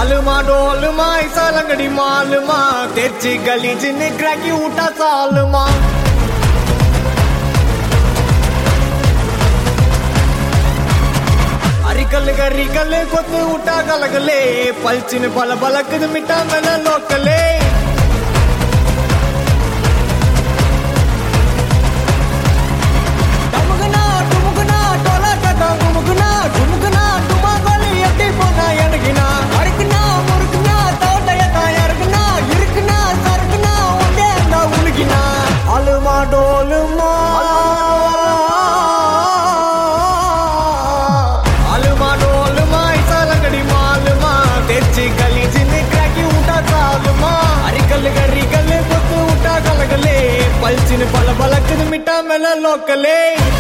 आलमा डोलमा ऐसा लंगड़ी मालमा तेची गली जिने क्रैकी उठा सालमा అరికల్ గరికల్ కొత్త ఉటా కలగలే పల్చిన బల బలకది మిఠా మెల లోకలే டமுகுனா, டுமுகுனா, டொலாட்டடா, குமுகுனா, டுமுகுனா, டுமாங்கோலி எட்டி போனா எனக்குனா. அறுக்குனா, முறுக்குனா, தோட்டையத்தா இறக்குனா, இருக்குனா, சறுக்குனா, ஒண்டே இருந்தா உனக்குனா. அலுமா டோலுமா அலுமா டோலுமா இசாலங்கடி மாலுமா తెచ్చి గలీజిని క్రాకి ఉంటా చాలుమా అరికల్ గరికల్ కొత్తు ఉంటా కలగలే పల్చిన పల బలకది మిఠా మెల లోకలే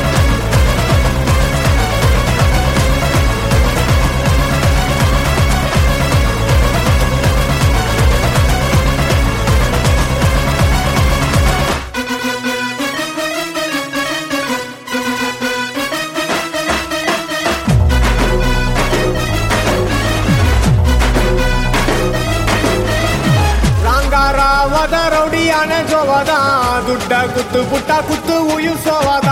ರಂಗಾರಾವದ ರೌಡಿಯಾನೆ ಜೋವದ ದುಡ್ಡ ಕುತ್ತು ಪುಟ್ಟ ಕುತ್ತು ಉಯಿಸೋವದ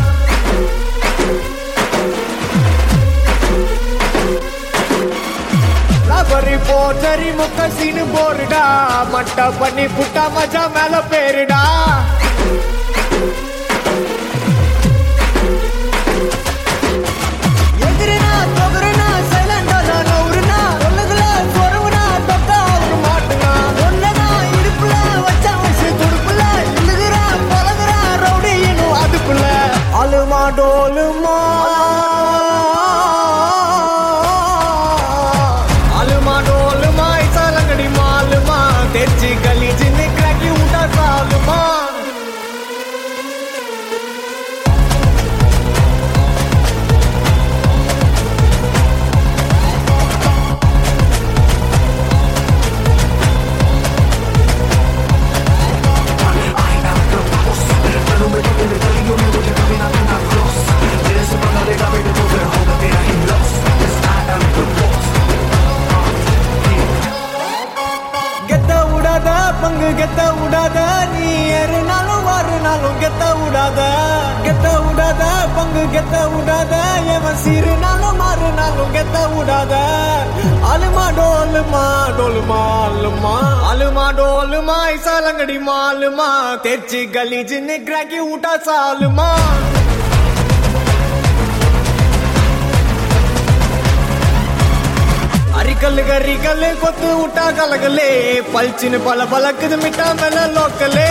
ரபரி போச்சரி முக்க சீனு போருடா மட்ட பண்ணி புட்டா மஜா மேல பேருடா எதிரினா தொகுருனா சைலண்டா நவுருனா ஒல்லுகுல சொருவுனா தொக்கா ஒரு மாட்டுனா ஒன்னதா இடுப்புல வச்சா வச்சு துடுப்புல இழுகுறா பழகுறா ரவுடி இன்னும் அதுக்குள்ள அலுமா டோலுமா அலுமா டோலுமா இசாலங்கடி மாலுமா తెచ్చి గలీజిని క్రాకి ఉంటా సాలుమా கெத்த விடாத பங்கு கெத்த விடாத நீ ஏறுனாலும் வாருனாலும் கெத்த விடாத கெத்த விடாத பங்கு கெத்த விடாத எவன் சீருனாலும் மாறுனாலும் கெத்த விடாத அலுமா டோலுமா டோலுமா அலுமா அலுமா டோலுமா இசாலங்கடி மாலுமா తెచ్చి గలీజిని క్రాకి ఊటా సాలుమా అరికల్ గరికల్ కొత్తు ఉట్టా కలగలే పల్చిన పల పలకది మిఠా మెల లోకలే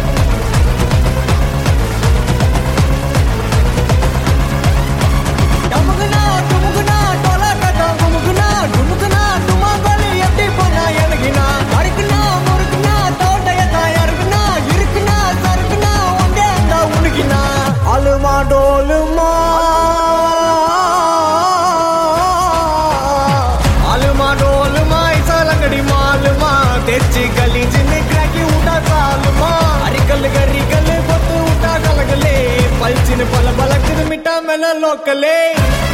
டமுகுனா, டுமுகுனா, டொலாட்டடா, குமுகுனா, டுமுகுனா, டுமாங்கோலி எட்டி போனா எனக்குனா. அறுக்குனா, முறுக்குனா, தோட்டையத்தா இறக்குனா, இருக்குனா, சறுக்குனா, ஒண்டே இருந்தா உனக்குனா. அலுமா டோலுமா అలుమా డోలుమా ఇసాలంగడి మాలుమా తెచ్చి గలీజిని క్రాకి ఉంటా చాలుమా అరికల్ గరికల్ కొత్తు ఉంటా కలగలే పల్చిన పల బలకది మిఠా మెల లోకలే